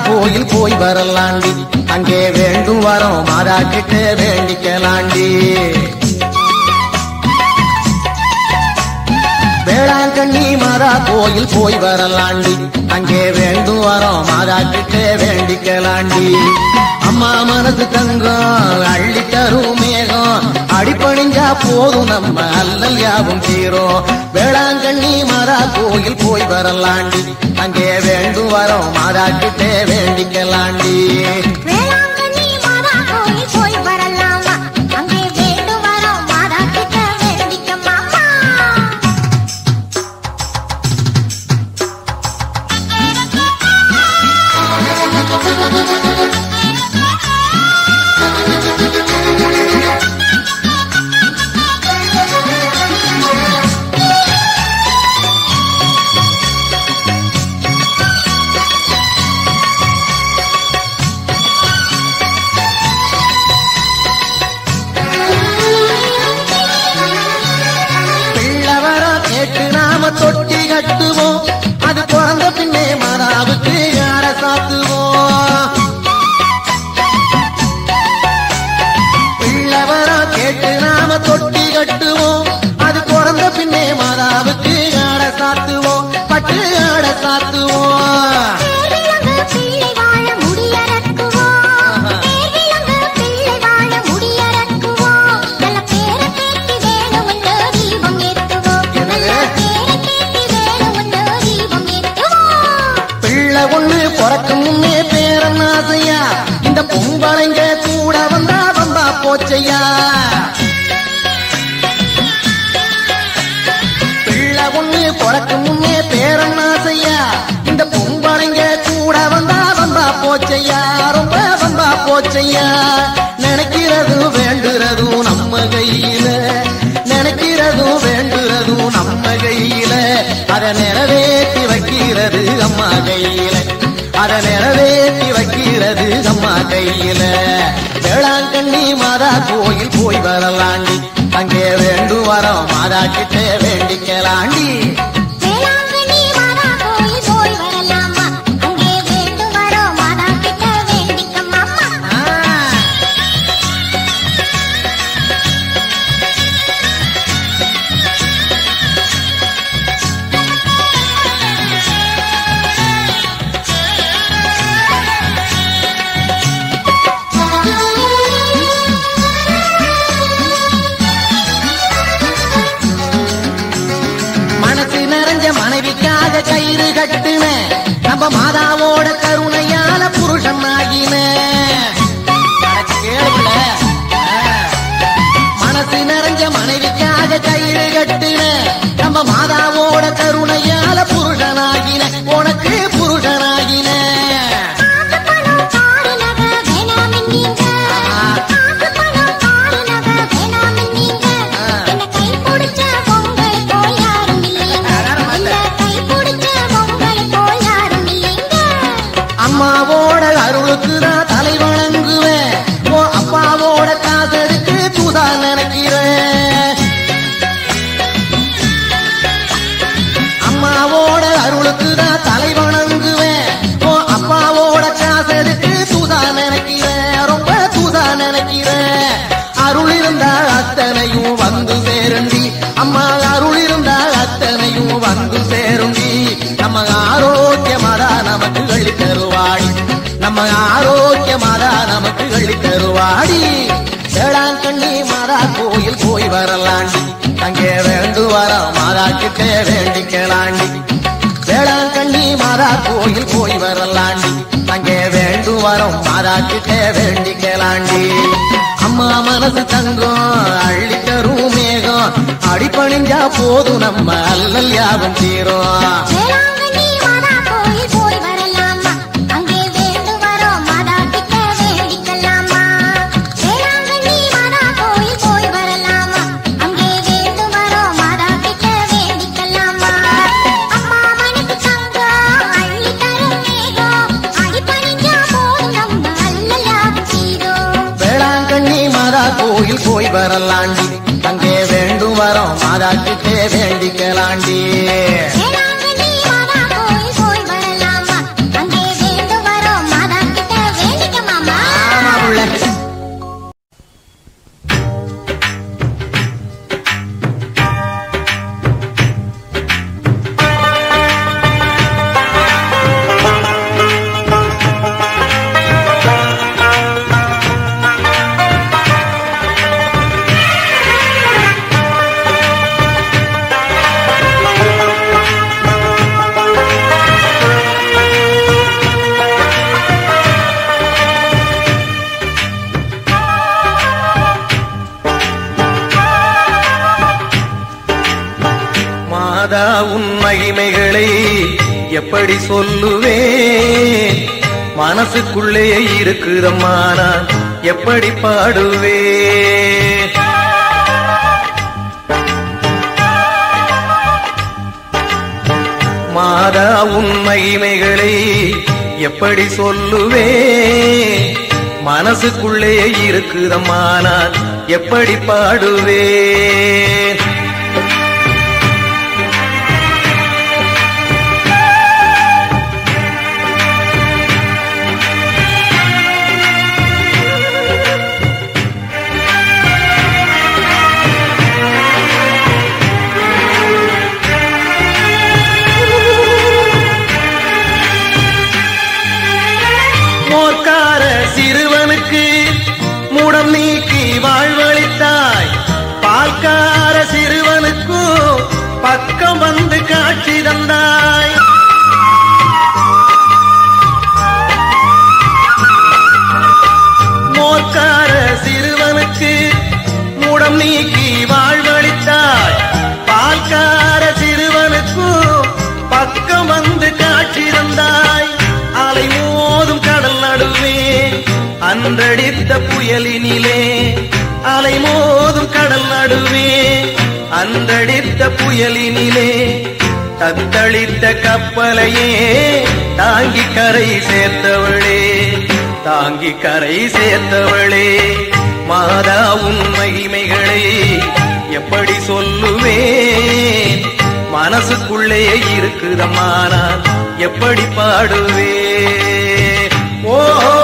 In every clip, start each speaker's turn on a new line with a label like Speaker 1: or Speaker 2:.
Speaker 1: கோயில் போய் வரலாண்டி அங்கே வேண்டும் வரோம் மாதா கிட்ட வேண்டிக்கலாண்டி வேளாங்கண்ணி மாதா கோயில் போய் வரலாண்டி அங்கே வேண்டும் வரோம் மாதா கிட்ட வேண்டிக்கலாண்டி அம்மா மனசு தங்கம் அள்ளி தரும் மேகம் அடிப்பணிஞ்சா போதும் நம்ம அல்லல் யாவும் தீரும் வேளாங்கண்ணி மாதா கோயில் போய் வரலாண்டி அங்கே வேண்டும் வரோம் மாதா கிட்ட வேண்டிக்கலாண்டி
Speaker 2: வேளாங்கண்ணி மாதா கோயில் போய் வரலாமா அங்கே வேண்டும் வரோம் மாதா கிட்ட வேண்டிக்க மாமா
Speaker 1: பிள்ளவர கேட்டு நாம தொட்டி கட்டுவோம் அது பிறந்த பின்னே மாதாவுக்கு யார சாத்துவோம் பிள்ளவர கேட்டு நாம தொட்டி கட்டுவோம் அது பிறந்த பின்னே மாதாவுக்கு யார சாத்துவோம் பட்டு ஆட சாத்துவோம்
Speaker 2: தேர்விலங்கு பிள்ளை வாழ முடியறக்குவோம் தேர்விலங்கு பிள்ளை வாழ முடியறக்குவோம் நல்ல பேரை கேட்டி வேணும்னு தீபம் ஏத்துவோம் நல்ல பேரை கேட்டி வேணும்னு தீபம் ஏத்துவோம்
Speaker 1: பிள்ளை ஒண்ணு பிறக்கும் முன்னே பேரன் ஆசையா இந்த பொம்பளைங்க கூட வந்தா வந்தா போச்சையா பிள்ளை ஒண்ணு பிறக்கும் முன்னே பேரன் ஆசையா இந்த பொம்பளைங்க கூட வந்தா வந்தா போச்சையா ரொம்ப வந்தா போச்சையா நினைக்கிறதும் வேண்டுறதும் நம்ம கையில நினைக்கிறதும் வேண்டுறதும் நம்ம கையில அதை நிறைவேற்றி வைக்கிறது அம்மா கையில அதை நிறைவேற்றி வைக்கிறது அம்மா கையில வேளாங்கண்ணி மாதா கோயில் போய் வரலாண்டி அங்கே வேண்டும் வரோம் மாதா கிட்ட வேண்டிக்கலாண்டி
Speaker 2: வேளாங்கண்ணி மாதா கோயில் போய் வரலாமா அங்கே வேண்டும் வரோம் மாதா கிட்ட வேண்டிக்க மாமா
Speaker 1: ஆ. மனசு நிறைஞ்ச மனைவிக்காக கயிறு கட்டுன நம்ம மாதாவோட கருணையால புருஷன் ஆகின மனசு நிறைஞ்ச மனைவிக்காக கயிறு கட்டுன நம்ம மாதாவோட கருணையால புருஷனாகின உனக்கு புருஷனாகின
Speaker 2: காசு பணம் காரு நகை வேணாமின் நீங்க காசு பணம் காரு நகை வேணாமின் நீங்க என்ன கை பிடிச்ச பொங்கல் போல் யாரும் இல்லைங்க என்ன கை பிடிச்ச பொங்கல் போல் யாரும் இல்லைங்க
Speaker 1: அம்மாவோட அருளுக்கு நான் தலை வணங்குவேன் ஓ அப்பாவோட காதலுக்கு தூதா நினைக்கிறேன் அம்மாவோட அருளுக்கு நான் தலை வணங்குவேன் ஓ அப்பாவோட காசலுக்கு தூதா நினைக்கிறேன் ரொம்ப தூதா நினைக்கிறேன் அருள் இருந்தால் அத்தனையும் வந்து சேருண்டி அம்மா அருள் இருந்தால் அத்தனையும் வந்து சேருண்டி நம்ம ஆரோக்கியமாதா நமக்கு கழி தருவாடி நம்ம ஆரோக்கியமாதா நமக்கு கழி தருவாடி வேளாங்கண்ணி மாதா கோயில் போய் வரலாண்டி அங்கே வேண்டு வர மாதா கிட்டே வேண்டிக்கலாண்டி வேளாங்கண்ணி மாதா கோயில் போய் வரலாண்டி அங்கே வேண்டும் வரோம் மாதா கிட்டே வேண்டிக்கலாண்டி அம்மா மனசு தங்கம் அள்ளி தரும் மேகம் அடிப்பணிஞ்சா போதும் நம்ம அல்லல் யாவும் தீரும்
Speaker 2: வேளாங்கண்ணி மாதா கோயில் போய் வரலாமா அங்கே வேண்டும் வரோம் மாதா கிட்ட வேண்டிக்கலாமா வேளாங்கண்ணி மாதா கோயில் போய் வரலாமா அங்கே வேண்டும் வரோம் மாதா கிட்ட வேண்டிக்கலாமா அம்மா மனசு தங்கம் அள்ளி தரும் மேகம் அடிபணிஞ்சா போதும் நம்ம அல்லலாகும் தீரும்
Speaker 1: வேளாங்கண்ணி மாதா கோயில் போய் வரலாண்டி அங்கே வேண்டும் வரோம் மாதா கிட்டே வேண்டிக்கலாண்டி
Speaker 2: வேளாங்கண்ணி மாதா கோயில் போய் வரலாமா அங்கே வேண்டும் வரோம் மாதா
Speaker 3: மாதா உன் மகிமைகளை எப்படி சொல்லுவேன் மனசுக்குள்ளே இருக்குதம்மா நான் எப்படி பாடுவேன் மாதா உன் மகிமைகளை எப்படி சொல்லுவேன் மனசுக்குள்ளே இருக்குதம்மா நான் எப்படி பாடுவேன் மோர்க்கார சிறுவனுக்கு முடம் நீக்கி வாழ்வளித்தாய் பால்கார சிறுவனுக்கும் பக்கம் வந்து காட்சி தந்தாய் மோர்க்கார சிறுவனுக்கு முடம் நீக்கி வாழ்வளித்தாய் பால்கார சிறுவனுக்கும் பக்கம் வந்து காட்சி தந்தாய் அலை மோதும் கடல் நடுவே அன்றடித்த புயலினிலே அலை மோதும் கடல் நடுவே அன்றடித்த புயலினிலே தத்தளித்த கப்பலையே தாங்கி கரை சேர்த்தவளே தாங்கி கரை சேர்த்தவளே மாதா உன் மகிமைகளை எப்படி சொல்லுவேன் மனசுக்குள்ளே இருக்குதம்மா நான் எப்படி பாடுவேன் ஓ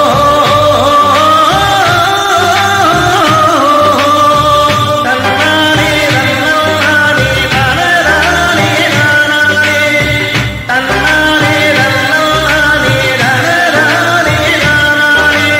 Speaker 3: தன்னானே தன்னானே தனதானே நானானே தன்னானே தன்னானே தனதானே நானானே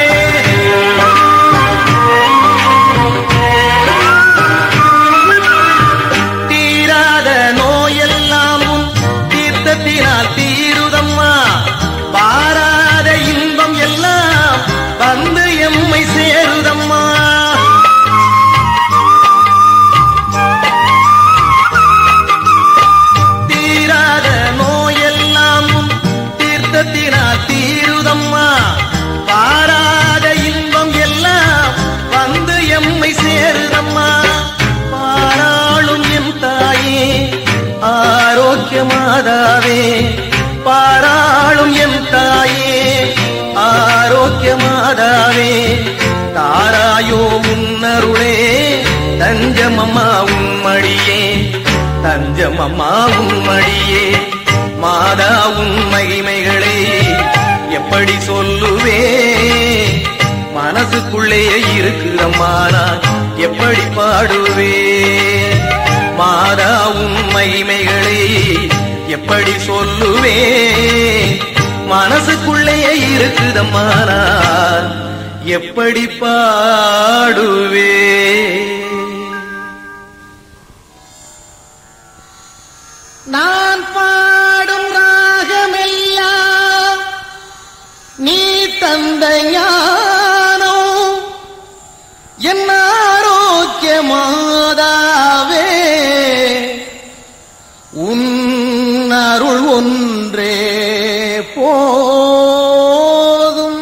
Speaker 3: தீராத நோயெல்லாம் உன் தீர்த்தத்தினால் தீருதம்மா பாராத இன்பம் எல்லாம் வந்து எம்மை சேருதம்மா தீராத நோயெல்லாம் உன் தீர்த்தத்தினால் தீருதம்மா பாராத இன்பம் எல்லாம் வந்து எம்மை சேருதம்மா பாராளும் எம் தாயே ஆரோக்கியமாதாவே பாராளும் எம் தாயே ஆரோக்கியமாதாவே தாராயோ உன்னருளே தஞ்சமம்மா உம்மடியே தஞ்சமம்மா உம்மடியே மாதா உன் மகிமைகளை எப்படி சொல்லுவே மனசுக்குள்ளே இருக்குதம்மா நான் எப்படி பாடுவே மாதா உன் மகிமைகளை எப்படி சொல்லுவே மனசுக்குள்ளே இருக்குதம்மா நான் எப்படி பாடுவே
Speaker 1: நான் பாடும் ராகமெல்லாம் நீ தந்த ஞானோ என் ஆரோக்கிய மாதாவே உன் அருள் ஒன்றே போதும்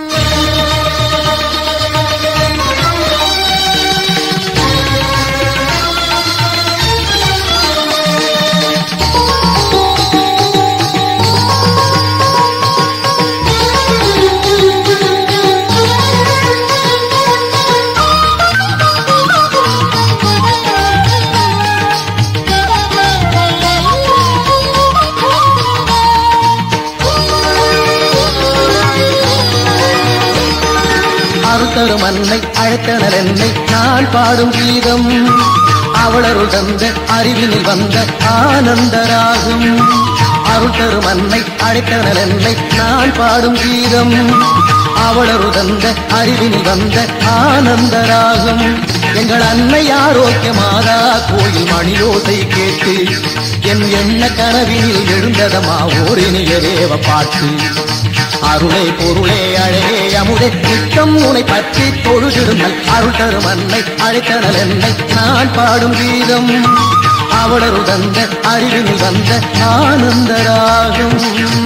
Speaker 1: அறுத்தரும் அன்னை அழைத்தனர் என்னை நான் பாடும் கீதம் அவளருள் தந்த அறிவினில் வந்த ஆனந்தராகும் அருள் தரும் அன்னை அழைத்தனர் என்னை நான் பாடும் கீதம் அவளருள் தந்த அறிவினில் வந்த ஆனந்தராகும் எங்கள் அன்னை ஆரோக்கிய மாதா கோயில் மணியோசை கேட்டு என் எண்ண கனவினில் எழுந்ததமா ஓரினிய தேவ பாட்டு அருளே பொருளே அழகே அமுதே நித்தம் உனை பற்றி தொழுதிருந்தல் அருள் தரும் அன்னை அழைத்தனல் என்னை நான் பாடும் கீதம் அவளரு தந்த அறிவினில் வந்த ஆனந்த ராகம்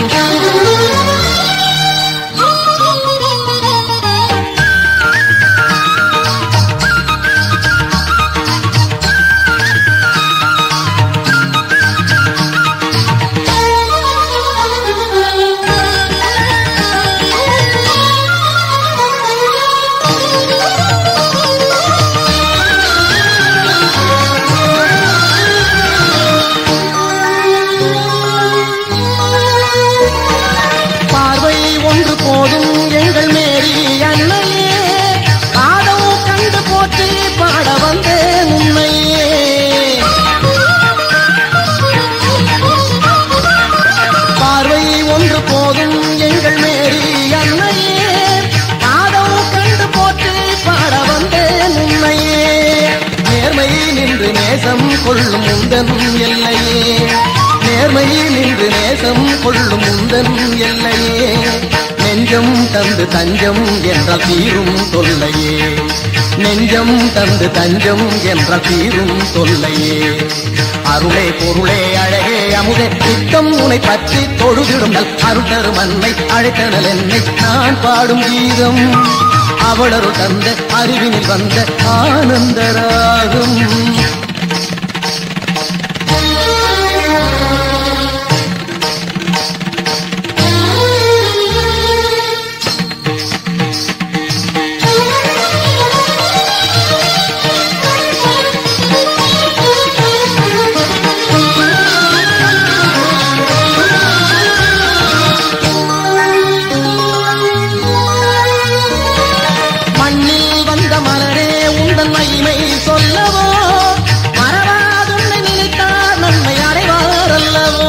Speaker 1: பார்வை ஒன்று போதும் எங்கள் மேரி அன்னையே ஆதவோ கண்டு போற்றி பாட வந்தேன் உன்னையே பார்வை ஒன்று போதும் எங்கள் மேரி அன்னையே ஆதவோ கண்டு போற்றி பாட வந்தேன் உன்னையே நேர்மை நின்று நேசம் கொள்ளும் முந்தன் எல்லையே நேர்மை நின்று நேசம் கொள்ளும் முந்தன் எல்லையே நெஞ்சம் தந்து தஞ்சம் என்றால் தீரும் தொல்லையே நெஞ்சம் தந்து தஞ்சம் என்றால் தீரும் தொல்லையே அருளே பொருளே அழகே அமுதே நித்தம் உனை பற்றி தொழுதிடும் நல் அருட்டரு மண்ணை அழைத்தனல் என்னை நான் பாடும் கீதம் அவளரு தந்த அறிவினில் வந்த ஆனந்த ராகம் மண்ணில் வந்த மலரே உந்தன் மகிமை சொல்லவோ மறவாதுன்னை நினைத்தார் நன்மை அடைவார் அல்லவோ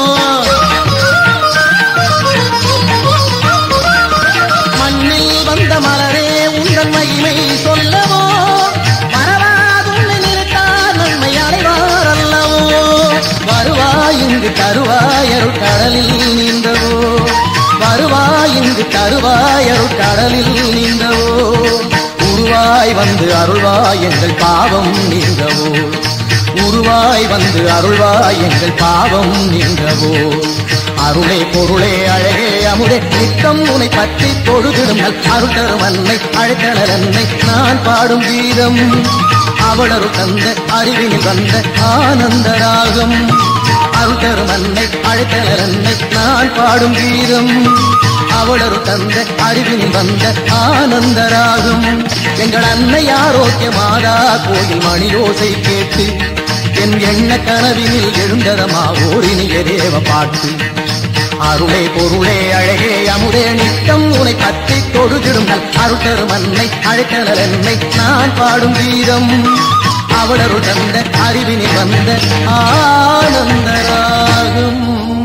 Speaker 1: மண்ணில் வந்த மலரே உந்தன் மகிமை சொல்லவோ மறவாதுன்னை நினைத்தார் நன்மை அடைவார் அல்லவோ வருவாய் இங்கு தருவாய் அருள் கடலில் நீந்தவோ வருவாய் இங்கு தருவாய் அருள் கடலில் நீந்தவோ உருவாய் வந்து அருள்வாய் எங்கள் பாவம் நீங்கவோ உருவாய் வந்து அருள்வாய் எங்கள் பாவம் நீங்கவோ அருளே பொருளே அழகே அமுதே நித்தம் உனை பற்றி தொழுதிடும் நல் அருள் தரும் அன்னை அழைத்தனர் அன்னை நான் பாடும் கீதம் அவளரு தந்த அறிவினில் வந்த ஆனந்த ராகம் அருள் தரும் அன்னை அழைத்தனர் அன்னை நான் பாடும் கீதம் அவளரு தந்த அறிவினில் வந்த ஆனந்த ராகம் எங்கள் அன்னை ஆரோக்கிய மாதா கோயில் மணியோசை கேட்டு என் எண்ண கனவினில் எழுந்ததமா ஓரினிய தேவ பாட்டு அருளே பொருளே அழகே அமுதே நித்தம் உனை பற்றி தொழுதிடும் நல் அருள் தரும் அன்னை அழைத்தனர் என்னை நான் பாடும் வீரம் அவளருள் தந்த அறிவினில் வந்த ஆனந்த ராகம்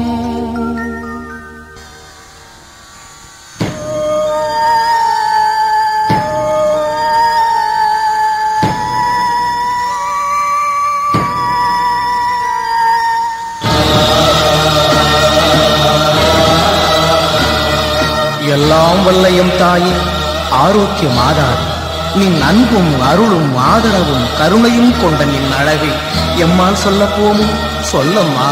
Speaker 1: எல்லாம் வல்லையும் தாயே ஆரோக்கிய மாதாவே நின் அன்பும் அருளும் ஆதரவும் கருணையும் கொண்ட நின் அழகை எம்மால் சொல்ல போமோ சொல்லம்மா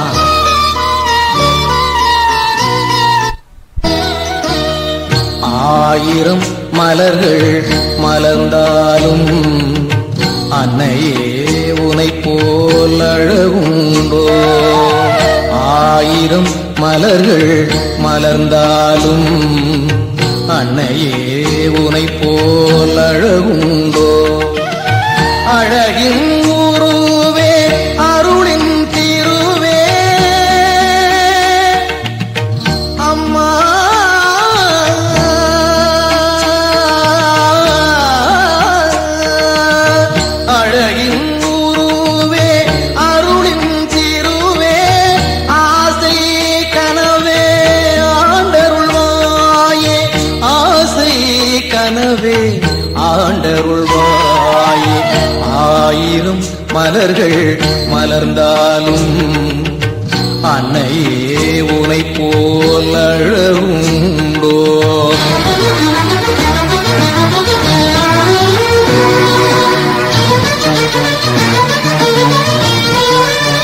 Speaker 1: ஆயிரம் மலர்கள் மலர்ந்தாலும் அன்னையே உனை போல் அழகுண்டோ ஆயிரம் மலர்கள் மலர்ந்தாலும் அன்னையே உனை போல் அழகுண்டோ அழகின் உருவே அருளின் திருவே அம்மா அழகின் உருவே அருளின் திருவே ஆசை கனவே ஆண்டருள்வாயே ஆசை கனவே ஆண்டருள்வாயே ஆயிரம் மலர்கள் மலர்ந்தாலும் அன்னையே உனை போல் அழகுண்டோ
Speaker 2: Thank you.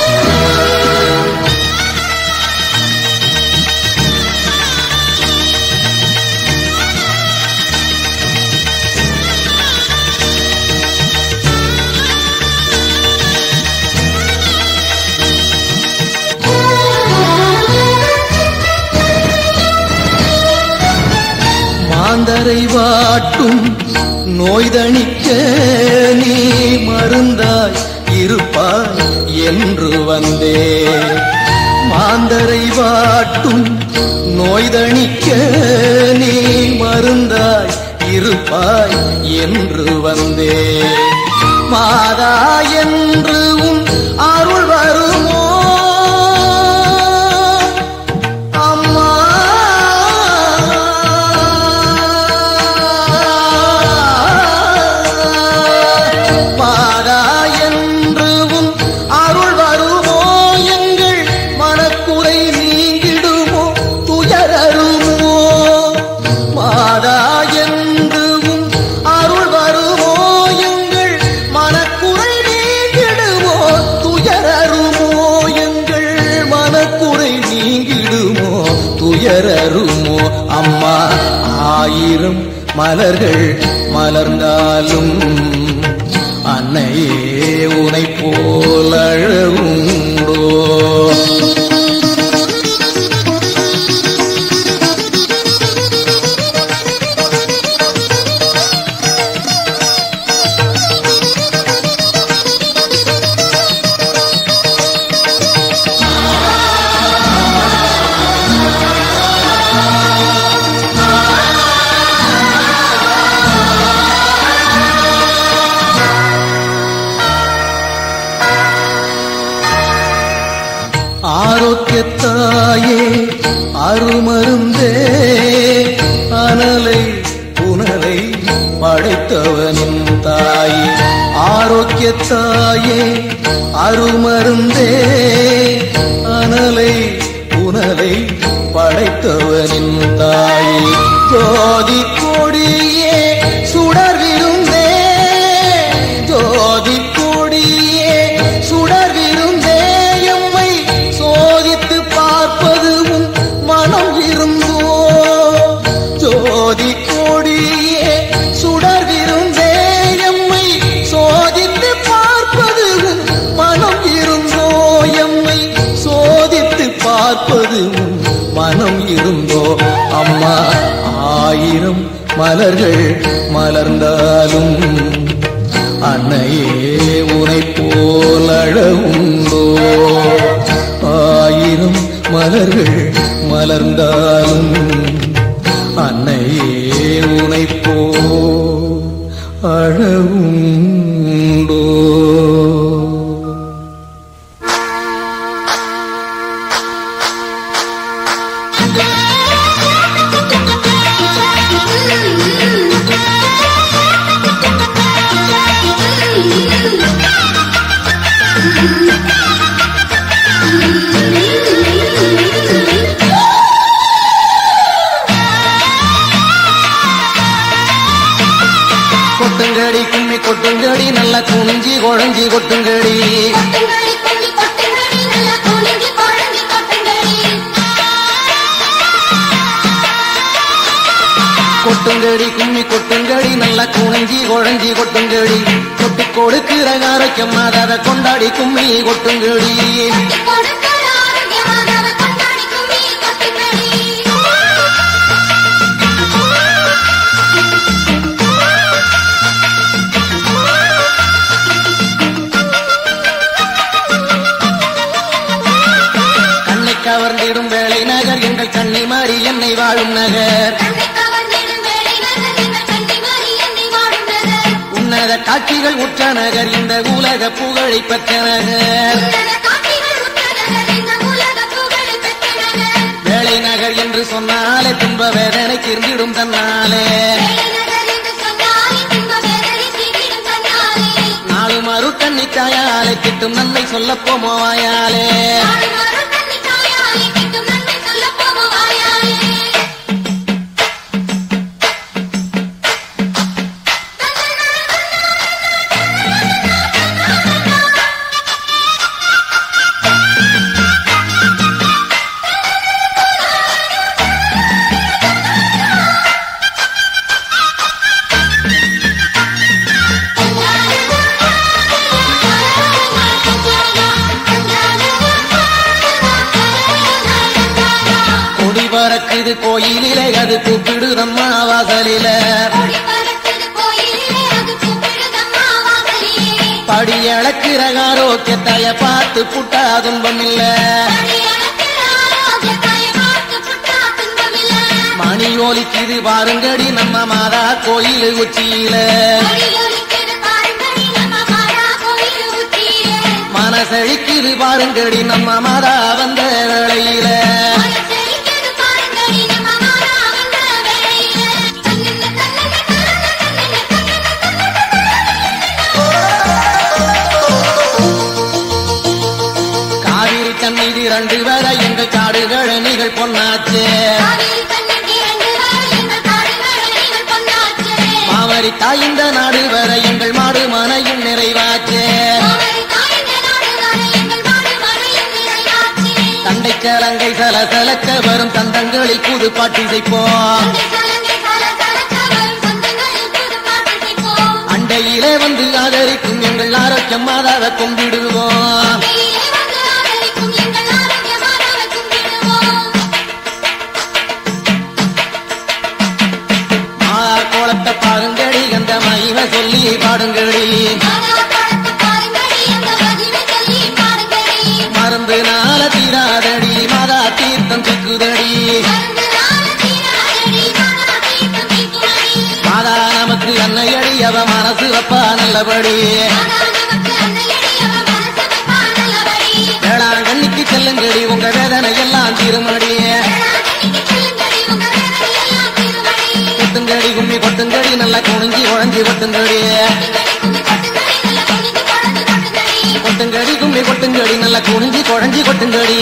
Speaker 3: மாந்தரை வாட்டும் நோய்தணிக்க நீ மருந்தாய் இருப்பாய் என்று வந்தே மாந்தரை வாட்டும் நோய்தணிக்க நீ மருந்தாய் இருப்பாய் என்று வந்தே மாதா என்று உன் அருள் வருமோ அம்மா மாதா என்றும் அருள் வருமோ எங்கள் மனக்குறை நீங்கிடுமோ துயரருமோ மாதா என்றும் அருள் வருமோ எங்கள் மனக்குறை நீங்கிடுமோ துயரருமோ எங்கள் மனக்குறை நீங்கிடுமோ துயரருமோ அம்மா ஆயிரம் மலர்கள் மலர்ந்தாலும் அன்னையே உனை போல் அழகுண்டோ ஆரோக்கியத்தாயே அருமருந்தே அனலை புனலை படைத்தவனின் தாயே ஆரோக்கியத்தாயே அருமருந்தே அனலை புனலை படைத்தவனின் தாயே ஜோதி கொடியே சுடர்விருந்தே ஜோதி கொடியே சுடர்விருந்தே எம்மை சோதித்து பார்ப்பது உன் மனம் இருந்தோ ஜோதி கொடியே சுடர்விருந்தே எம்மை சோதித்து பார்ப்பது உன் மனம் இருந்தோ எம்மை சோதித்து பார்ப்பது உன் மனம் இருந்தோ அம்மா ஆயிரம் மலர்கள் மலர்ந்தாலும் அன்னையே உனை போல் அழகுண்டோ ஆயிரம் மலர்கள் மலர்ந்தாலும் அன்னையே உனை போல் அழகுண்டோ கொட்டுங்கடி கும்மி கொட்டுங்கடி நல்ல குனிஞ்சி குழஞ்சி கொட்டுங்கடி
Speaker 2: கொட்டுங்கடி குஞ்சு கொட்டுங்கடி நல்லா குனிஞ்சு குழஞ்சு கொட்டுங்கடி
Speaker 3: கொட்டுங்கடி கும்மி கொட்டுங்கடி நல்ல குனிஞ்சி குழஞ்சி கொட்டுங்கடி கொட்டி கொடுக்கிற ஆரோக்கியம் அதை கொண்டாடி கும்மி கொட்டுங்கடி
Speaker 2: கொடுக்கிற ஆரோக்கியமாக கொண்டாடி கும்மி கொட்டுங்கடி
Speaker 3: கண்ணை கவர்ந்திடும் வேலை நகர் எங்கள் கண்ணை மாறி என்னை வாழும் நகர்
Speaker 2: கண்ணை கவர்ந்திடும் வேலை நகர் எங்கள் கண்ணி மாறி என்னை வாடும் நகர்
Speaker 3: உன்னத காட்சிகள் உற்ற நகர் இந்த உலக புகழை பெற்ற நகர்
Speaker 2: உலக காட்சிகள் உற்ற நகர் இந்த உலக புகழை பெற்ற நகர்
Speaker 3: வேலை நகர் என்று சொன்னாலே துன்ப வேதனை தீர்ந்திடும் தன்னாலே
Speaker 2: வேலை நகர் என்று சொன்னாலே துன்ப வேதனை தீர்ந்திடும் தன்னாலே
Speaker 3: நாலு மறு கண்ணி தாயாலே கிட்டும் நன்மை சொல்ல போமோவாயாலே
Speaker 2: நாடு மறு தன்னை தாயாலே கிட்டும் நன்மை சொல்லப் போவோம் வாயாலே
Speaker 3: பறக்குது கோயிலிலே அது கூப்பிடுதம்மா வாசலில
Speaker 2: கொடி பறக்குது கோயிலிலே அது கூப்பிடுதம்மா வாசலிலே
Speaker 3: படி இழக்கிற ஆரோக்கியத்தாய பார்த்து புட்டா துன்பம் இல்ல
Speaker 2: படி அளக்கிற ஆரோக்கியத்தாய பார்த்து புட்டா துன்பமில்ல
Speaker 3: மணி ஒலிக்குது பாருங்கடி நம்ம மாதா கோயில் உச்சியில
Speaker 2: கொடி ஒலிக்குது பாருங்கடி நம்ம மாதா கோயில் உச்சியிலே
Speaker 3: மனசழிக்குது பாருங்கடி நம்ம மாதா வந்த வேளையில
Speaker 2: மனசெழிக்குது பாருங்கடி நம்ம மாதா வந்த வேளையிலே தன்னின்ன தன்னின்ன தன்னின்ன தன்னின்ன
Speaker 3: காவிரி தண்ணீர் இரண்டு வர எங்கள் காடுகள் நிகழ் பொன்னாச்சு
Speaker 2: காவிரி தண்ணீர் இரண்டு வரை எங்கள் காடுகளை நீங்கள் கொண்டாச்சு
Speaker 3: மாவரி தாய்ந்த நாடு வர எங்கள் மாடு மனையும் நிறைவாச்சு
Speaker 2: காவிரி தாய்ந்த நாடு வரை எங்கள் மாடு மழையும் நிறைவாச்சு
Speaker 3: தண்டை கலங்கை சல சலக்க வரும் தந்தங்களில் புது பாட்டு செய்ப்போம்
Speaker 2: அண்டை கலங்கை சல சலக்க வரும் சொந்தங்களில் புது பாட்டு செய்வோம்.
Speaker 3: அண்டையிலே வந்து ஆதரிக்கும் எங்கள் ஆரோக்கியம் மாதாவை கும்பிடுவோம்
Speaker 2: கையிலே வந்து ஆதரிக்கும் எங்கள் ஆரோக்கிய மாதாவை கும்பிடுவோம்.
Speaker 3: மாதா கோலத்தை பாருங்கடி அந்த மகிமை சொல்லி பாடுங்கடி
Speaker 2: மாதா படத்தை பாருங்கடி, அந்த மகிமை சொல்லி பாடுங்கடி.
Speaker 3: மருந்து நாள தீராதடி மாதா தீர்த்தம் சிக்குதடி
Speaker 2: மருந்து நாள தீராதடி, மாதா தீர்த்தம் தீர்க்குமடி.
Speaker 3: மாதா நமக்கு அன்னையடி அவ மனசு வப்பா நல்லபடி
Speaker 2: மாதா நமக்கு அன்னையடி, அவ மனசு வைப்பா நல்லபடி.
Speaker 3: வேளாங்கண்ணிக்கு செல்லுங்கடி உங்க வேதனை எல்லாம் திருமடி
Speaker 2: வேளாங்கண்ணிக்கு செல்லுங்கடி, உங்க வேதனை எல்லாம் தீருமடி.
Speaker 3: கொட்டுங்கடி கும்மி கொட்டுங்கடி நல்லா குனிஞ்சி உழைஞ்சி கொட்டுங்கடி கொட்டுங்கடி கும்மி கொட்டுங்கடி நல்லா குனிஞ்சி குழஞ்சி கொட்டுங்கடி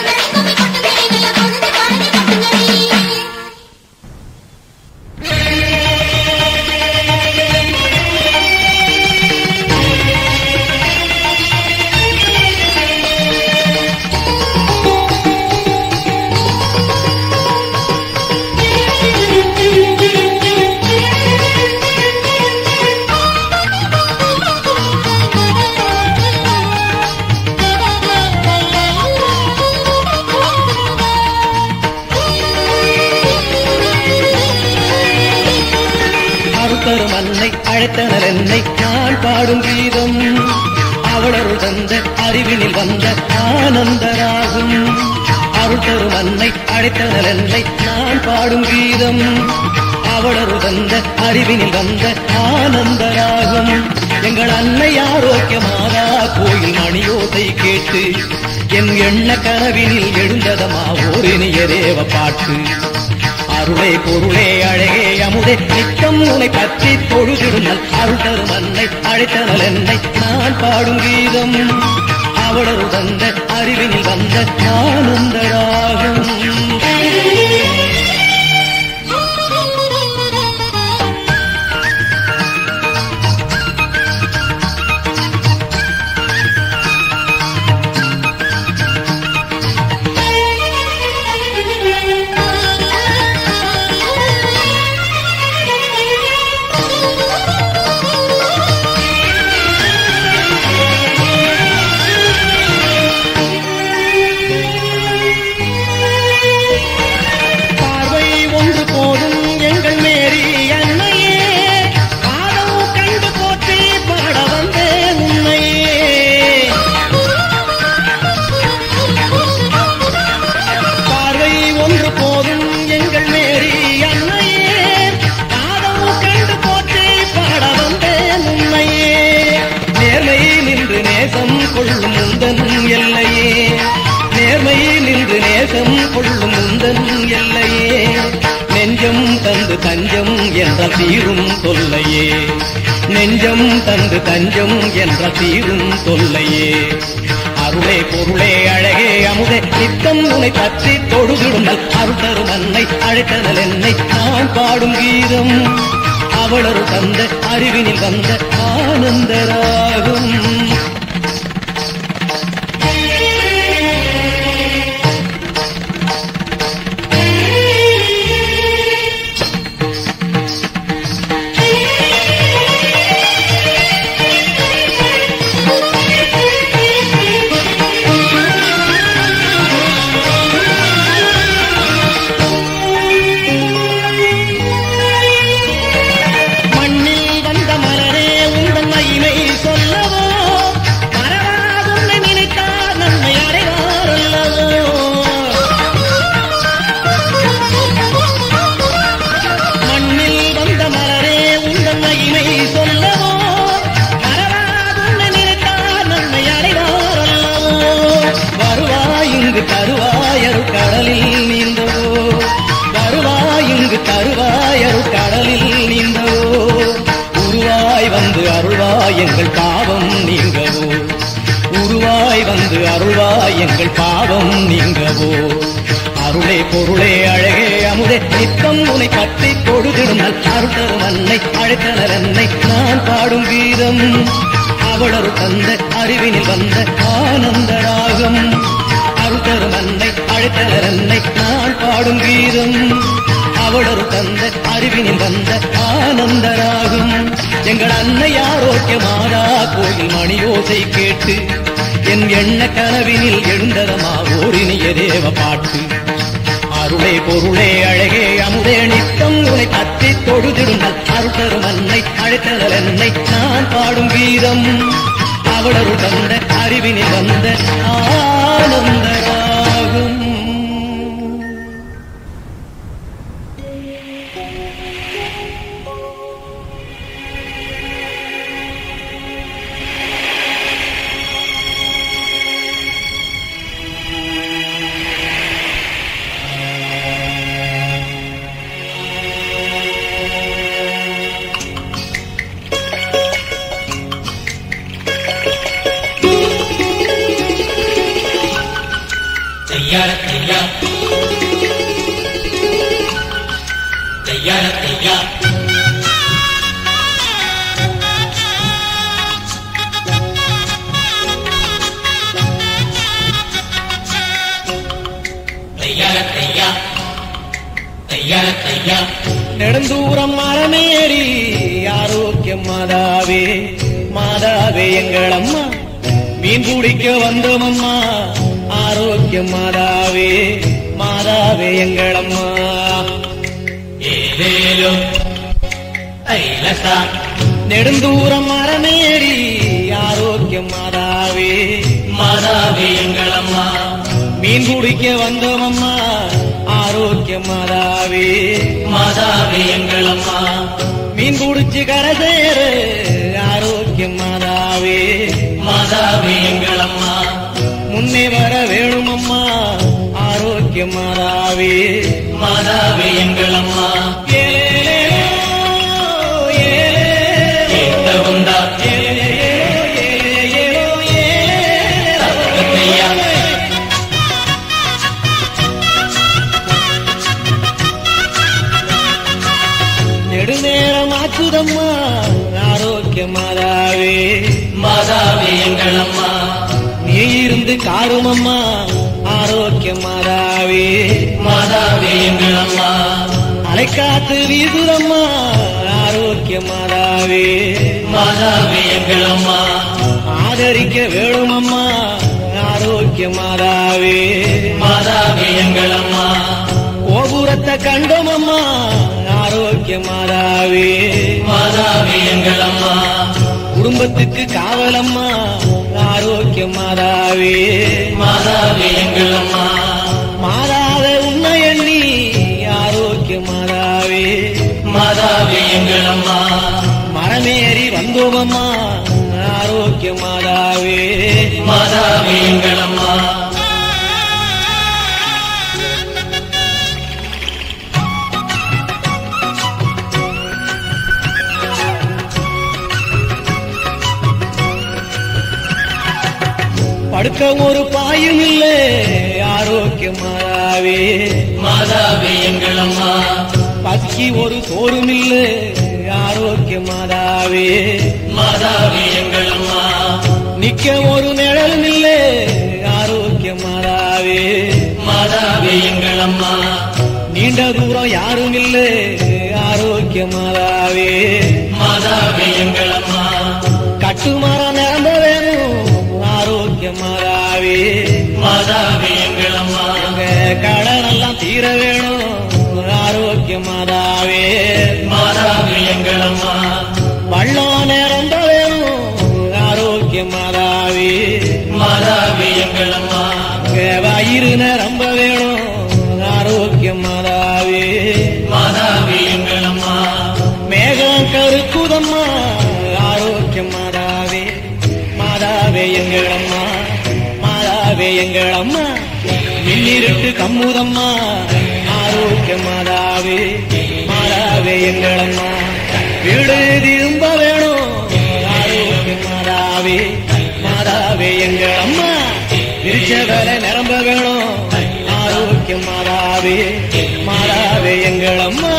Speaker 4: அருத்தரும் அன்னை அழைத்தனர் என்னை நான் பாடும் கீதம் அவளருள் தந்த அறிவினில் வந்த ஆனந்தராகும் அருத்தரும் அன்னை அழைத்தனர் என்னை நான் பாடும் கீதம் அவளருள் தந்த அறிவினில் வந்த ஆனந்தராகும் எங்கள் அன்னை ஆரோக்கியமாதா கோயில் மணியோசை கேட்டு என் எண்ண கனவினில் எழுந்ததமா ஓரினிய தேவ பாட்டு அருளே பொருளே அழகே அமுதே நித்தம் உன்னை பற்றி தொழுதிருந்தல் அருள் தரும் அன்னை அழைத்தனல் என்னை நான் பாடும் கீதம் அவளரு தந்த அறிவினில் வந்த ஆனந்தராகும் பார்வை ஒன்று போதும் எங்கள் மேரி அன்னையே பாதம் கண்டு போற்றி பாட வந்தேன் உன்னையே பார்வை ஒன்று போதும் எங்கள் மேரி அன்னையே பாதம் கண்டு போற்றி பாட வந்தேன் உன்னையே நேர்மை நின்று நேசம் கொள்ளும் முந்தன் எல்லையே நேர்மை நின்று நேசம் கொள்ளும் முந்தன் எல்லையே நெஞ்சம் தந்து தஞ்சம் என்ற தீரும் தொல்லையே நெஞ்சம் தந்து தஞ்சம் என்ற தீரும் தொல்லையே அருளே பொருளே அழகே அமுதே நித்தம் உன்னை பற்றி தொழுதிடுங்கள் அருள் தரும் அன்னை அழைத்தனல் என்னை நான் பாடும் கீதம் அவளரு தந்த அறிவினில் வந்த ஆனந்தராகும் வந்து அருள்வாய் எங்கள் பாவம் நீங்கவோ அருளே பொருளே அழகே அமுதே நித்தம் உனை பற்றி தொழுதிடும் நல் அருள் அன்னை அழைத்தனர் என்னை நான் பாடும் கீதம் அவளரு தந்த அறிவினில் வந்த ஆனந்த ராகம் அருள் அன்னை அழைத்தனர் என்னை நான் பாடும் கீதம் அவளரு தந்த அறிவினில் வந்த ஆனந்த ராகம் எங்கள் அன்னை ஆரோக்கியமாதா கோயில் மணியோசை கேட்டு என் எண்ண கனவினில் எழுந்ததமா ஓரினிய தேவ பாட்டு அருளே பொருளே அழகே அமுதே நித்தம் உனை பற்றி தொழுதிடும் அருள் மன்னை அழைத்தனல் என்னை நான் பாடும் கீதம் அவளரு தந்த அறிவினில் வந்த ஆனந்த ராகம்
Speaker 5: தையார தையா தையார தையா தையார தையா தையார தையா
Speaker 4: நெடுந்தூரம் மரமேறி ஆரோக்கியம் மாதாவே மாதாவே எங்கள் அம்மா மீன் பிடிக்க வந்தோம் அம்மா ஆரோக்கியம் மாதாவே மாதாவே எங்கள் அம்மா
Speaker 5: ஏதேலோ தைலசா
Speaker 4: நெடுந்தூரம் மரமேறி ஆரோக்கியம் மாதாவே
Speaker 5: மாதாவே எங்கள் அம்மா
Speaker 4: மீன் பிடிக்க வந்தோம் அம்மா ஆரோக்கியம் மாதாவே
Speaker 5: மாதாவே எங்கள் அம்மா
Speaker 4: மீன் பிடிச்சு கரை சேர ஆரோக்கியம் மாதாவே
Speaker 5: மாதாவே எங்கள் அம்மா
Speaker 4: முன்னே வர வேணும் அம்மா ஆரோக்கியம் மாதாவே
Speaker 5: மாதாவே எங்கள் அம்மா
Speaker 4: ஏலேலேலோ, ஏலேலேலோ,
Speaker 5: கேட்ட உண்டா
Speaker 4: ஏலேலேலோ, ஏலேலேலோ,
Speaker 5: தையா
Speaker 4: நெடுநேரம் ஆச்சுதம்மா ஆரோக்கியம் மாதாவே
Speaker 5: மாதாவே எங்கள் அம்மா
Speaker 4: நீ இருந்து காரும் அம்மா ஆரோக்கியம் மாதாவே
Speaker 5: மாதாவே எங்கள் அம்மா
Speaker 4: அலைக்காத்து வீசுதம்மா ஆரோக்கியம் மாதாவே
Speaker 5: மாதாவே எங்கள் அம்மா
Speaker 4: ஆதரிக்க வேணும் அம்மா ஆரோக்கியம் மாதாவே
Speaker 5: மாதாவே எங்கள் அம்மா
Speaker 4: கோபுரத்தை கண்டோம் அம்மா ஆரோக்கியம் மாதாவே
Speaker 5: மாதாவே எங்கள் அம்மா
Speaker 4: குடும்பத்துக்கு காவலம்மா ஆரோக்கியம் மாதாவே
Speaker 5: மாதாவே எங்கள் அம்மா
Speaker 4: மாதாவே உன்னை எண்ணி ஆரோக்கியம் மாதாவே
Speaker 5: மாதாவே எங்கள் அம்மா
Speaker 4: மரமேறி வந்தோம் அம்மா ஆரோக்கியம் மாதாவே
Speaker 5: மாதாவே எங்கள் அம்மா
Speaker 4: படுக்க ஒரு பாயும் இல்லை ஆரோக்கியம் மாதாவே
Speaker 5: மாதாவே எங்கள் அம்மா
Speaker 4: பசிக்கு ஒரு சோறும் இல்லை ஆரோக்கியம் மாதாவே
Speaker 5: மாதாவே எங்கள் அம்மா
Speaker 4: நிக்க ஒரு நிழலும் இல்லை ஆரோக்கியம் மாதாவே
Speaker 5: மாதாவே எங்கள் அம்மா
Speaker 4: நீண்ட தூரம் யாரும் இல்லை ஆரோக்கியம் மாதாவே
Speaker 5: மாதாவே எங்கள் அம்மா
Speaker 4: கட்டுமரம் நிரம்ப வேணும் ஆரோக்கியம் மாதாவே
Speaker 5: மாதாவே எங்கள் அம்மா
Speaker 4: உங்க கடனெல்லாம் தீர வேணும் ஆரோக்கியம் மாதாவே
Speaker 5: மாதாவே எங்கள் அம்மா
Speaker 4: வள்ளம் நிரம்ப வேணும் ஆரோக்கியம் மாதாவே
Speaker 5: மாதாவே எங்கள் அம்மா
Speaker 4: உங்க வயிறு நிரம்ப வேணும் ஆரோக்கியம் மாதாவே
Speaker 5: மாதாவே எங்கள் அம்மா
Speaker 4: மேகம் கருக்குதம்மா ஆரோக்கியம் மாதாவே மாதாவே எங்கள் அம்மா மாதாவே எங்கள் அம்மா மின்னிருட்டு கம்முதம்மா ஆரோக்கியம் மாதாவே மாதாவே எங்கள் அம்மா வீடு திரும்ப வேணும் ஆரோக்கியம் மாதாவே மாதாவே எங்கள் அம்மா நெஞ்சவர நிரம்ப வேணும் ஆரோக்கியம் மாறாவே மாறாவே எங்கள் அம்மா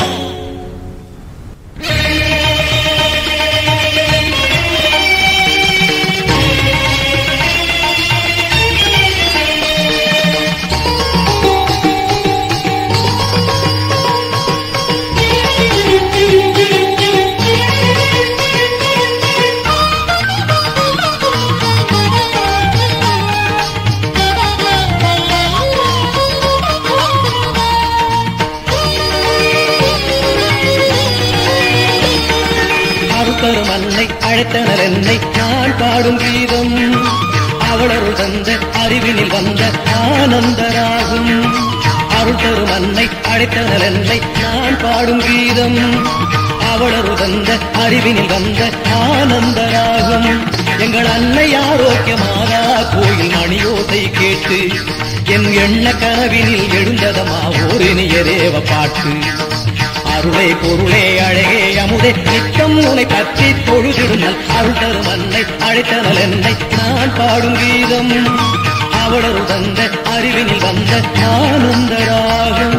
Speaker 4: அருத்தரும் அன்னை அழைத்தனர் என்னை நான் பாடும் கீதம் அவளருள் தந்த அறிவினில் வந்த ஆனந்தராகும் அருள் தரும் அன்னை அழைத்தனர் என்னை நான் பாடும் கீதம் அவளருள் தந்த அறிவினில் வந்த ஆனந்தராகும் எங்கள் அன்னை ஆரோக்கியமாதா கோயில் மணியோசை கேட்டு என் எண்ண கனவினில் எழுந்ததமா ஓரினிய தேவ பாட்டு அருளே பொருளே அழகே அமுதே நித்தம் உனை பற்றி தொழுதிடுமல் அருள் தரும் அன்னை அழைத்தனல் என்னை நான் பாடும் கீதம் அவளரு தந்த அறிவினில் வந்த ஆனந்தராகும்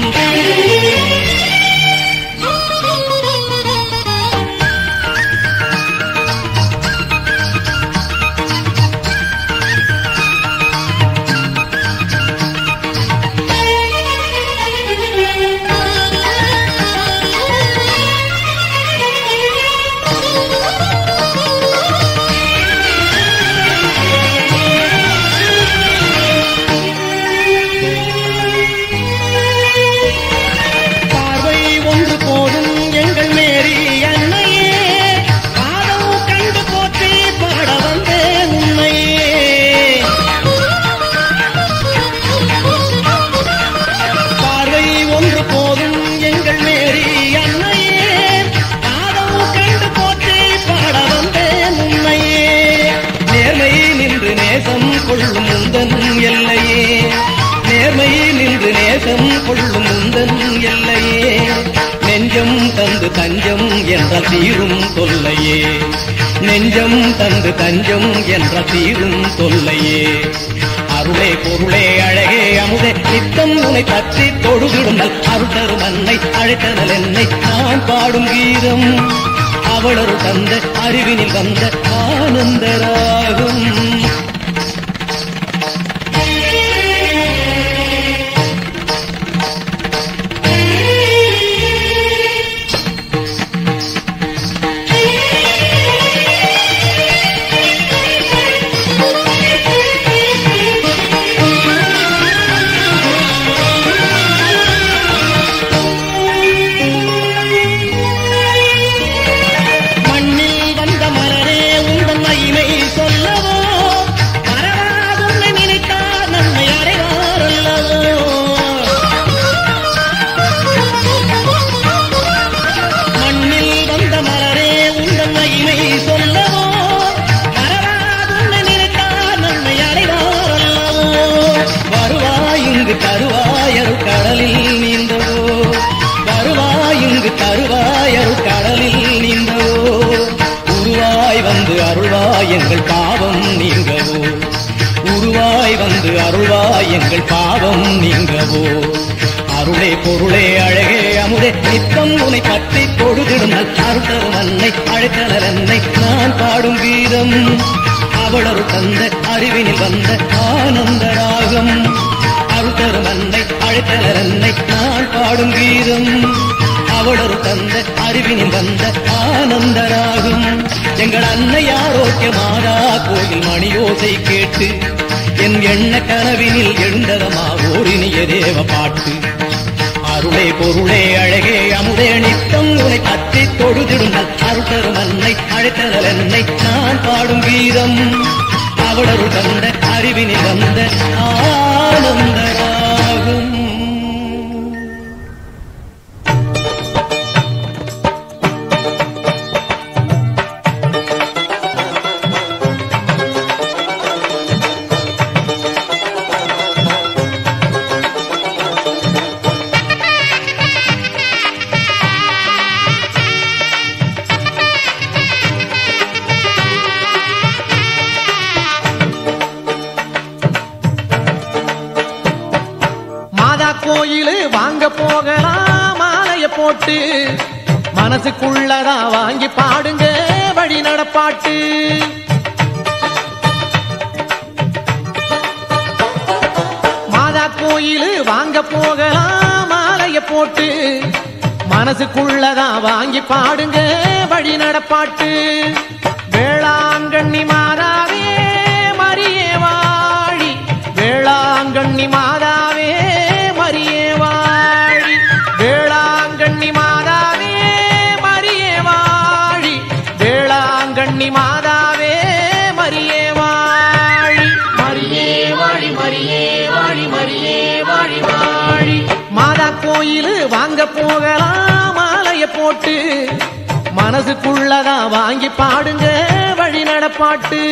Speaker 4: பார்வை ஒன்று போதும் எங்கள் மேரி அன்னையே பாதம் கண்டு போற்றி பாட வந்தேன் உன்னையே பார்வை ஒன்று போதும் எங்கள் மேரி அன்னையே பாதம் கண்டு போற்றி பாட வந்தேன் உன்னையே நேர்மை நின்று நேசம் கொள்ளும் முந்தன் எல்லையே நேர்மை நின்று நேசம் கொள்ளும் முந்தன் எல்லையே நெஞ்சம் தந்து தஞ்சம் என்ற தீரும் தொல்லையே நெஞ்சம் தந்து தஞ்சம் என்ற தீரும் தொல்லையே அருளே பொருளே அழகே அமுதே நித்தம் உனை பற்றி தொழுதிடுங்கள் அருள் தரும் அன்னை அழைத்தனல் என்னை நான் பாடும் கீதம் அவளரு தந்த அறிவினில் வந்த ஆனந்தராகும் மண்ணில் வந்த மலரே உந்தன் மகிமை சொல்லவோ மறவாதுன்னை நினைத்தார் நன்மை அடைவார் அல்லவோ மண்ணில் வந்த மலரே உந்தன் மகிமை சொல்லவோ மறவாதுன்னை நினைத்தார் நன்மை அடைவார் அல்லவோ வருவாய் இங்கு தருவாய் அருள் கடலில் நீந்தவோ வருவாய் இங்கு தருவாய் அருள் கடலில் நீந்தவோ உருவாய் வந்து அருள்வாய் எங்கள் பாவம் நீங்கவோ உருவாய் வந்து அருள்வாய் எங்கள் பாவம் நீங்கவோ அருளே பொருளே அழகே அமுதே நித்தம் உனை பற்றி தொழுதிடும் அருள் அன்னை அழைத்தனர் என்னை நான் பாடும் கீதம் அவளரு தந்த அறிவினில் வந்த ஆனந்தராகம் அருள் தரும் அன்னை அழைத்தனர் என்னை நான் பாடும் கீதம் அவளரு தந்த அறிவினில் வந்த ஆனந்தராகும் எங்கள் அன்னை ஆரோக்கியமாதா கோயில் மணியோசை கேட்டு என் எண்ண கனவினில் எழுந்ததமா ஓரினிய தேவ பாட்டு அருளே பொருளே அழகே அமுதே நித்தம் உனை பற்றி தொழுதிடுங்கள் அருள் தரும் அன்னை அழைத்தனல் என்னை நான் பாடும் கீதம் அவளரு தந்த அறிவினில் வந்த ஆனந்தராகும்
Speaker 3: வாங்க போகலாம் மாலைய போட்டு மனசுக்குள்ளதா வாங்கி பாடுங்க வழி நடப்பாட்டு மாதா கோயிலு வாங்க போகலாம் மாலைய போட்டு மனசுக்குள்ளதா வாங்கி பாடுங்க வழி நடப்பாட்டு வேளாங்கண்ணி மாதாவே மரியே வாழி வேளாங்கண்ணி மாதாவே மரியே வாழி வேளாங்கண்ணி மாதாவே மரியே வாழி வேளாங்கண்ணி மாதாவே மரியே வாழி மரியே வாழி மரியே வாழி மரியே வாழி வாழி மாதா கோயிலு வாங்க போகலாம் மாலைய போட்டு மனசுக்குள்ளதா வாங்கி பாடுங்க வழி நடப்பாட்டு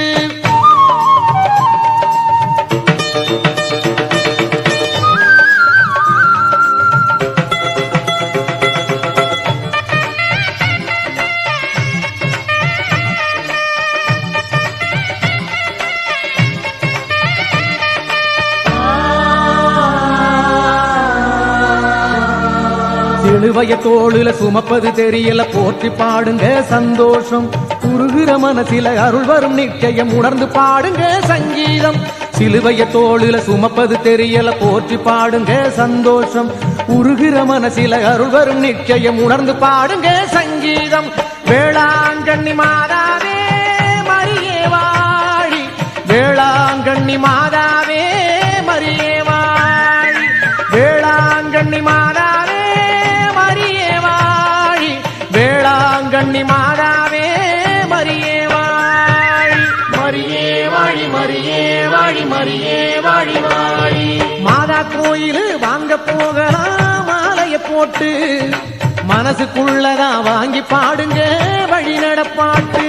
Speaker 3: சிலுவைய தோளுல சுமப்பது தெரியல போற்றி பாடுங்க சந்தோஷம் உருகிற மனசில அருள் வரும் நிச்சயம் உணர்ந்து பாடுங்க சங்கீதம் சிலுவைய தோளுல சுமப்பது தெரியல போற்றி பாடுங்க சந்தோஷம் உருகிற மனசில அருள் வரும் நிச்சயம் உணர்ந்து பாடுங்க சங்கீதம் வேளாங்கண்ணி மாதாவே மரியே வாழி வேளாங்கண்ணி மாதாவே மரியே வாழி வேளாங்கண்ணி மாதாவே மரியே வாழி வேளாங்கண்ணி மாதாவே மரியே வாழி மரியே வாழி மரியே வாழி மரியே வாழி வாழி மாதா கோயிலு வாங்க போகலாம் மாலைய போட்டு மனசுக்குள்ளதா வாங்கி பாடுங்க வழி நடப்பாட்டு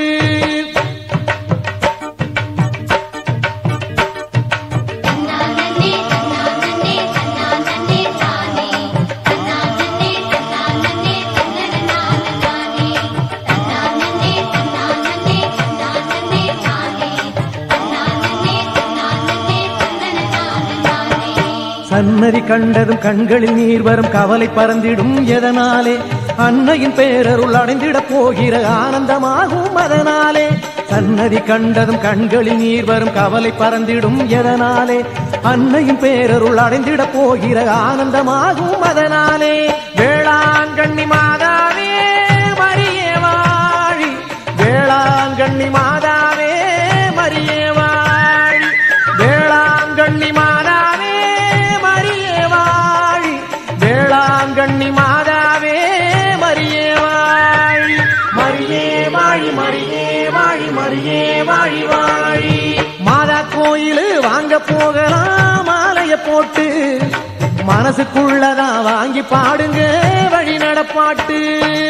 Speaker 2: தன்னானே தன்னானே தன்னானே தானே தன்னானே தன்னானே தன்னனனானே தன்னானே தன்னானே தன்னானே தானே தன்னானே தன்னானே தன்னனனானே
Speaker 3: சன்னதி கண்டதும் கண்களில் நீர் வரும் கவலை பறந்திடும் எதனாலே அன்னையின் பேரருள் அடைந்திடப் போகிற ஆனந்தமாகும் அதனாலே சன்னதி கண்டதும் கண்களில் நீர் வரும் கவலை பறந்திடும் எதனாலே அன்னையின் பேரருள் அடைந்திடப் போகிற ஆனந்தமாகும் அதனாலே வேளாங்கண்ணி மாதாவே மரியே வாழி வேளாங்கண்ணி மாதாவே மரியே வாழி வேளாங்கண்ணி மாதாவே மரியே வாழி வேளாங்கண்ணி மாதாவே மரியே வாழி மரியே வாழி மரியே வாழி மரியே வாழி வாழி மாதா கோயிலு வாங்க போகலாம் மாலைய போட்டு மனசுக்குள்ளதான் வாங்கி பாடுங்க வழி நடப்பாட்டு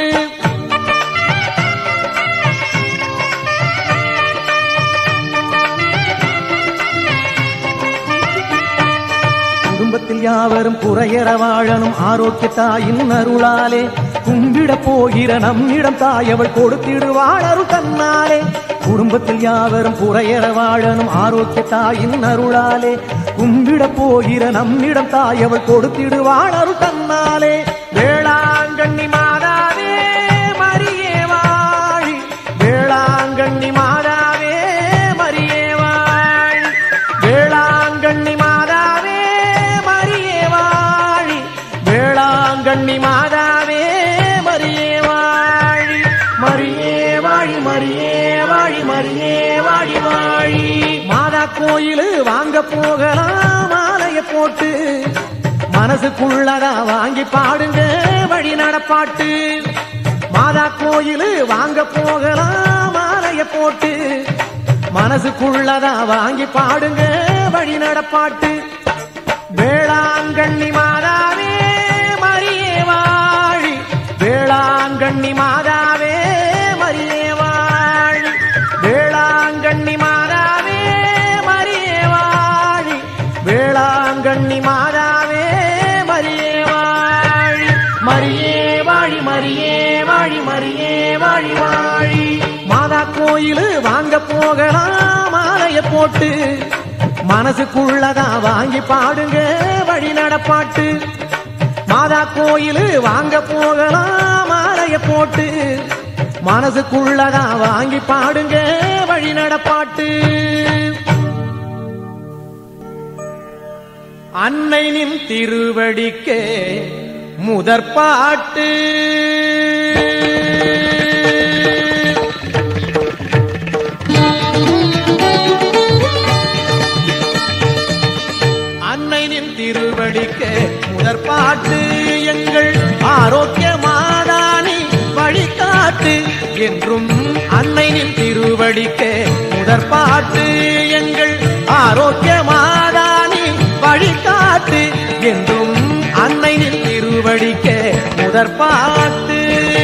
Speaker 3: குடும்பத்தில் யாவரும் குறையற வாழணும் ஆரோக்கிய தாயின் அருளாலே கும்பிட போகிற நம்மிடம் தாயவள் கொடுத்திடுவாள் அருள் தன்னாலே குடும்பத்தில் யாவரும் குறையற வாழணும் ஆரோக்கிய தாயின் அருளாலே கும்பிட போகிற நம்மிடம் தாயவள் கொடுத்திடுவாள் அருள் தன்னாலே வேளாங்கண்ணி மாதாவே மரியே வாழி வேளாங்கண்ணி மாதாவே மரியே வாழி வேளாங்கண்ணி மாதாவே மரியே வாழி வேளாங்கண்ணி மாதாவே மரியே வாழி மரியே வாழி மரியே வாழி மரியே வாழி வாழி மாதா கோயிலு வாங்க போகலாம் மாலைய போட்டு மனசுக்குள்ளதா வாங்கி பாடுங்க வழி நடப்பாட்டு மாதா கோயிலு வாங்க போகலாம் மாலைய போட்டு மனசுக்குள்ளதா வாங்கி பாடுங்க வழி நடப்பாட்டு வேளாங்கண்ணி மாதாவே மரியே வாழி வேளாங்கண்ணி மாதாவே மரியே வாழி வேளாங்கண்ணி மாதாவே மரியே வாழி வேளாங்கண்ணி மாதாவே மரியே வாழி மரியே வாழி மரியே வாழி மரியே வாழி வாழி மாதா கோயிலு வாங்க போகலாம் மாலைய போட்டு மனசுக்குள்ளதா வாங்கி பாடுங்க வழி நடப்பாட்டு மாதா கோயிலு வாங்க போகலாம் மாலைய போட்டு மனசுக்குள்ளதான் வாங்கி பாடுங்க வழி நடப்பாட்டு அன்னை நின் திருவடிக்கே முதற்பாட்டு அன்னை நின் திருவடிக்கே முதற்பாட்டு எங்கள் ஆரோக்கிய மாதானி வழிகாட்டு என்றும் அன்னை நின் திருவடிக்கே முதற்பாட்டு எங்கள் ஆரோக்கிய மாதானி வழிகாட்டு என்றும் அன்னை நின் திருவடிக்கே முதற்பாட்டு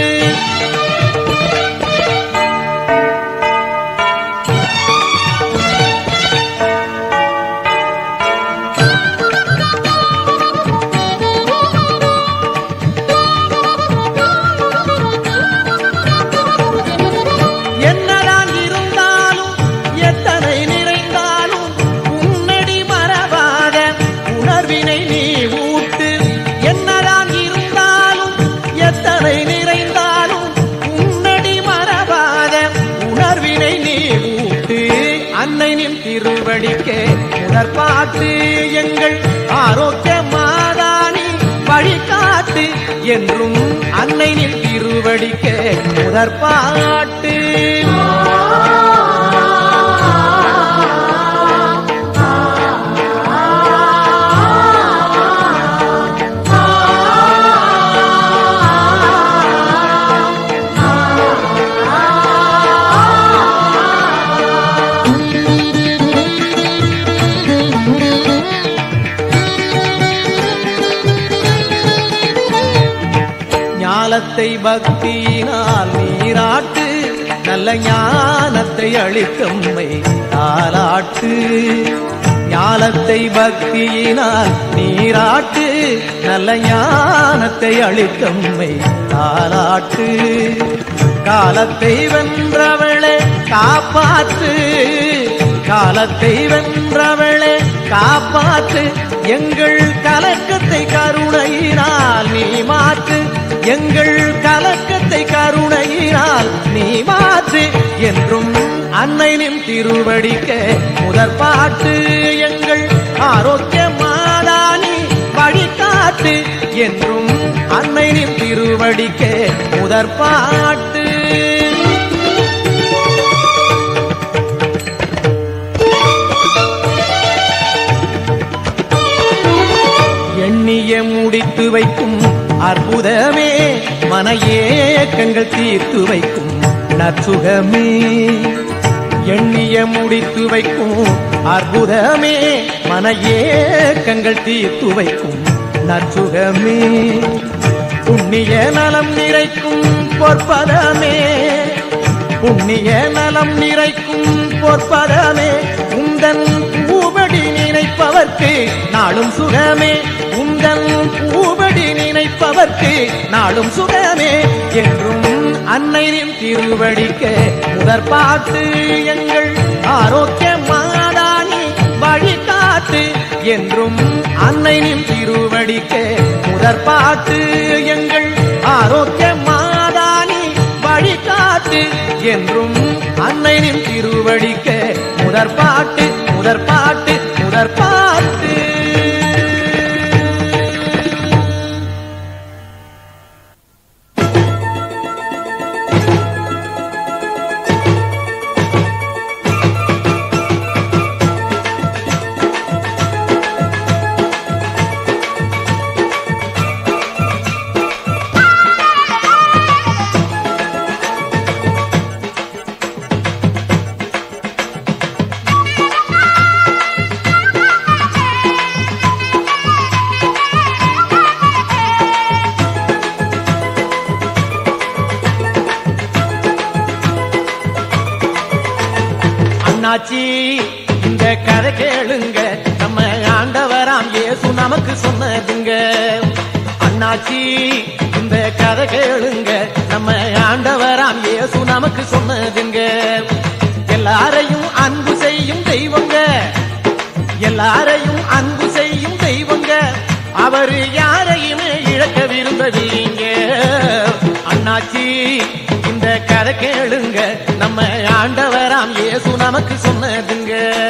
Speaker 3: என்னதான் இருந்தாலும் எத்தனை நிறைந்தாலும் உன்னடி மறவாத உணர்வினை நீ ஊட்டு என்னதான் இருந்தாலும் எத்தனை நிறைந்தாலும் உன்னடி மறவாத உணர்வினை நீ ஊட்டு அன்னை நின் திருவடிக்கே முதற்பாட்டு எங்கள் ஆரோக்கிய மாதானி வழிகாட்டு என்றும் அன்னை நின் திருவடிக்கே முதற்பாட்டு ஞானத்தை பக்தியினால் நீராட்டு நல்ல ஞானத்தை அளிக்கம்மை தாலாட்டு ஞானத்தை பக்தியினால் நீராட்டு நல்ல ஞானத்தை அளிக்கம்மை தாலாட்டு காலத்தை வென்றவளே காப்பாற்று காலத்தை வென்றவளே காப்பாற்று எங்கள் கலக்கத்தை கருணையினால் நீ மாற்று எங்கள் கலக்கத்தை கருணையினால் நீ மாற்று என்றும் அன்னை நின் திருவடிக்க முதற்பாட்டு எங்கள் ஆரோக்கிய மாதானி வழிகாட்டு என்றும் அன்னை நின் திருவடிக்க முதற்பாட்டு எண்ணிய முடித்து வைக்கும் அற்புதமே மன ஏக்கங்கள் தீர்த்து வைக்கும் நற்சுகமே எண்ணிய முடித்து வைக்கும் அற்புதமே மன ஏக்கங்கள் தீர்த்து வைக்கும் நற்சுகமே புண்ணிய நலம் நிறைக்கும் பொற்பதமே புண்ணிய நலம் நிறைக்கும் பொற்பதமே உந்தன் பூபடி நினைப்பவர்க்கு நாளும் சுகமே உந்தன் பூபடி நினைப்பவர்க்கு நாளும் சுகமே என்றும் அன்னையின் திருவடிக்க முதற்பாட்டு எங்கள் ஆரோக்கிய மாதானி வழிகாட்டு என்றும் அன்னையின் திருவடிக்க முதற்பாட்டு எங்கள் ஆரோக்கிய மாதானி வழிகாட்டு என்றும் அன்னையின் திருவடிக்க முதற்பாட்டு முதற்பாட்டு முதற்பாட்டு அண்ணாச்சி இந்த கதை கேளுங்க நம்ம ஆண்டவராம் இயேசு நமக்கு சொன்னதுங்க அண்ணாச்சி இந்த கதை கேளுங்க நம்ம ஆண்டவராம் இயேசு நமக்கு சொன்னதுங்க எல்லாரையும் அன்பு செய்யும் தெய்வங்க எல்லாரையும் அன்பு செய்யும் தெய்வங்க அவரு யாரையுமே இழக்க விரும்பவில்லைங்க அண்ணாச்சி இந்த கதை கேளுங்க நம்ம ஆண்டவராம் இயேசு நமக்கு சொன்னதுங்க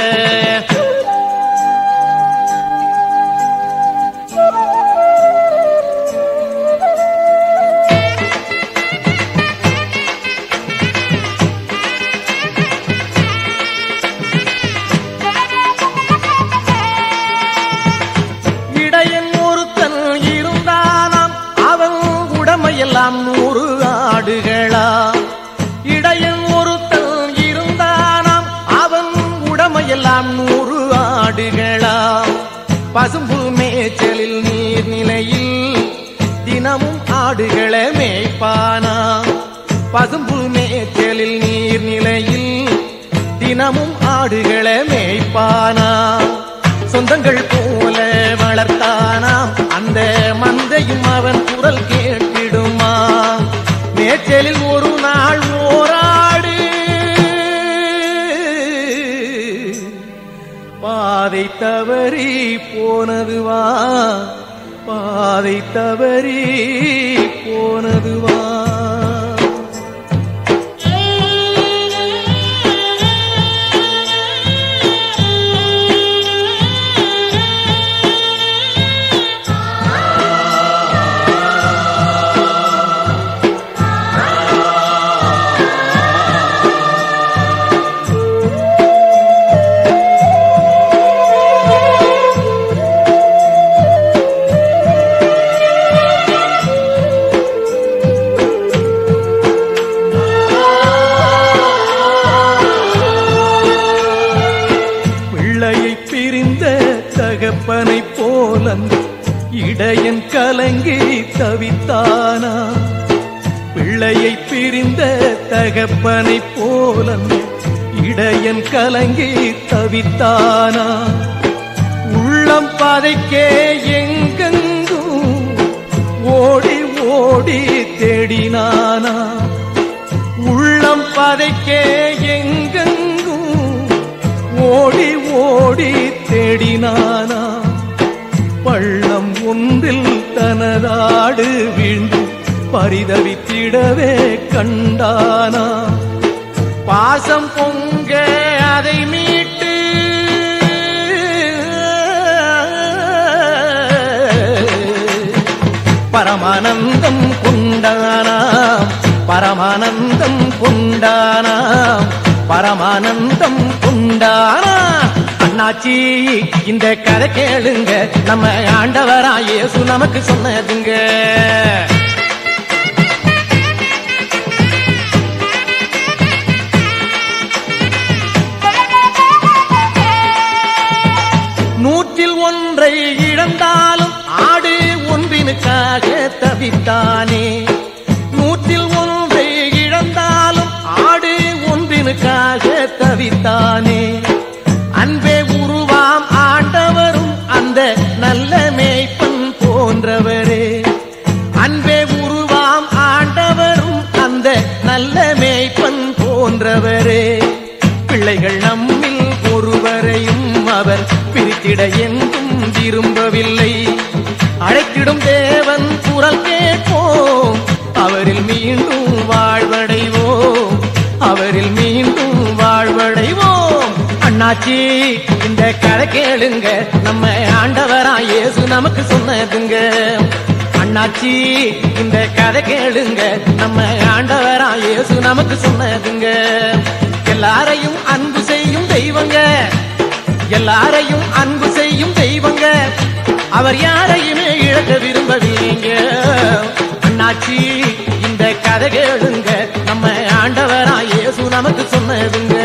Speaker 3: இடையன் ஒருத்தன் இருந்தானாம் அவன் உடமையெல்லாம் நூறு ஆடுகளா இடையன் ஒருத்தன் இருந்தானாம் அவன் உடமையெல்லாம் நூறு ஆடுகளா பசும்பு மேய்ச்சலில் நீர்நிலையில் தினமும் ஆடுகளை மேய்ப்பானா பசும்பு மேய்ச்சலில் நீர்நிலையில் தினமும் ஆடுகளை மேய்ப்பானா சொந்தங்கள் போல வளர்த்தானாம் அந்த மந்தையும் அவன் குரல் கேட்டிடுமா மேய்ச்சலில் ஒரு நாள் ஓராடு பாதை தவறி போனதுவா பாதை தவறி போனதுவா பிள்ளையை பிரிந்த தகப்பனை போலன் இடையன் கலங்கி தவித்தானா பிள்ளையை பிரிந்த தகப்பனை போலன் இடையன் கலங்கி தவித்தானா உள்ளம் பதைக்கே எங்கெங்கும் ஓடி ஓடி தேடினானா உள்ளம் பதைக்கே எங்கெங்கும் ஓடி ஓடி தேடினானா பள்ளம் ஒன்றில் தனதாடு வீழ்ந்து பரிதவித்திடவே கண்டானா பாசம் பொங்க அதை மீட்டு பரமானந்தம் கொண்டானா பரமானந்தம் கொண்டானா பரமானந்தம் கொண்டானா அண்ணாச்சி இந்த கதை கேளுங்க நம்ம ஆண்டவரா இயேசு நமக்கு சொன்னதுங்க நூற்றில் ஒன்றை இழந்தாலும் ஆடு ஒன்றினுக்காக தவித்தானே நூற்றில் ஒன்றை இழந்தாலும் ஆடு ஒன்றினுக்காக தவித்தானே அன்பே உருவாம் ஆண்டவரும் அந்த நல்ல மேய்ப்பன் போன்றவரே அன்பே உருவாம் ஆண்டவரும் அந்த நல்ல மேய்ப்பன் போன்றவரே பிள்ளைகள் நம்மில் ஒருவரையும் அவர் பிரித்திட எங்கும் விரும்பவில்லை அழைத்திடும் தேவன் குரல் கேட்போம் அவரில் மீண்டும் வாழ்வடைவோம் அவரில் மீண்டும் வாழ்வடைவோம் அண்ணாச்சி இந்த கதை கேளுங்க நம்ம ஆண்டவரா இயேசு நமக்கு சொன்னதுங்க அண்ணாச்சி இந்த கதை கேளுங்க நம்ம ஆண்டவரா இயேசு நமக்கு சொன்னதுங்க எல்லாரையும் அன்பு செய்யும் தெய்வங்க எல்லாரையும் அன்பு செய்யும் தெய்வங்க அவர் யாரையுமே இழக்க விரும்பவில்லைங்க அண்ணாச்சி இந்த கதை கேளுங்க நம்ம ஆண்டவரா இயேசு நமக்கு சொன்னதுங்க